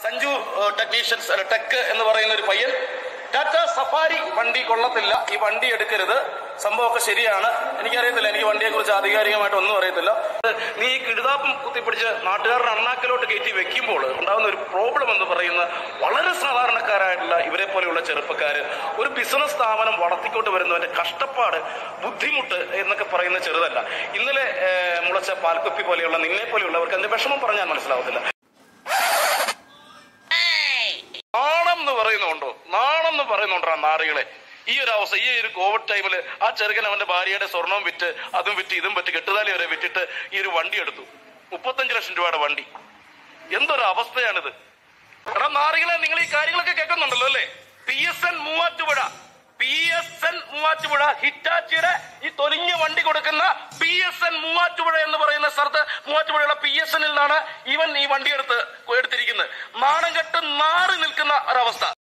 Sanju technicians അല്ല tech എന്ന് പറയുന്ന ഒരു പയ്യൻ ടാറ്റ സഫാരി വണ്ടി കൊള്ളത്തില്ല ഈ വണ്ടി എടുക്കരുത് സംഭവമൊക്കെ ശരിയാണ് എനിക്കറിയത്തില്ല എനിക്ക് വണ്ടിയെ കുറിച്ച് ആധികാരികമായിട്ട് ഒന്നും അറിയത്തില്ല നീ ഈ കിടുതാപ്പും കുത്തിപ്പിടിച്ച് നാട്ടുകാരുടെ അണ്ണാക്കിലോട്ട് കയറ്റി വെക്കുമ്പോൾ ഉണ്ടാകുന്ന ഒരു പ്രോബ്ലം എന്ന് പറയുന്ന വളരെ സാധാരണക്കാരായിട്ടുള്ള ഇവരെ പോലെയുള്ള ചെറുപ്പക്കാര് ഒരു ബിസിനസ് സ്ഥാപനം വളർത്തിക്കൊണ്ട് വരുന്നവന്റെ കഷ്ടപ്പാട് ബുദ്ധിമുട്ട് എന്നൊക്കെ പറയുന്ന ചെറുതല്ല ഇന്നലെ ഏഹ്, മുളച്ച പാൽക്കുപ്പി പോലെയുള്ള നിന്നെ പോലെയുള്ളവർക്ക് അതിന്റെ വിഷമം പറഞ്ഞാൽ മനസ്സിലാവത്തില്ല നാണം എന്ന് പറയുന്നുണ്ടോ നാണം എന്ന് പറയുന്നുണ്ടോ ആ നാറികളെ ഈ ഒരു അവസ്ഥ ഈ ഒരു കോവിഡ് ടൈമിൽ ആ ചെറുക്കൻ അവന്റെ ഭാര്യയുടെ സ്വർണവും വിറ്റ് അതും വിറ്റ് ഇതും വിറ്റ് കെട്ടുതാലി വരെ വിറ്റിട്ട് ഈ ഒരു വണ്ടി എടുത്തു മുപ്പത്തഞ്ച് ലക്ഷം രൂപയുടെ വണ്ടി എന്തൊരു അവസ്ഥയാണിത് എടാ നാറികളെ നിങ്ങൾ ഈ കാര്യങ്ങളൊക്കെ കേൾക്കുന്നുണ്ടല്ലോ അല്ലേ P S N Muvattupuzha P S N Muvattupuzha ഹിറ്റാച്ചിയുടെ ഈ തൊലിഞ്ഞ വണ്ടി കൊടുക്കുന്ന പി എസ് എൻ മൂവാറ്റുപുഴ എന്ന് പറയുന്ന സ്ഥലത്ത് മൂവാറ്റുപുഴയുള്ള പി എസ് എന്നിൽ നിന്നാണ് ഇവൻ ഈ വണ്ടി എടുത്ത് എടുത്തിരിക്കുന്നത് നാണം കെട്ട് നാറി നിൽക്കുന്ന ഒരവസ്ഥ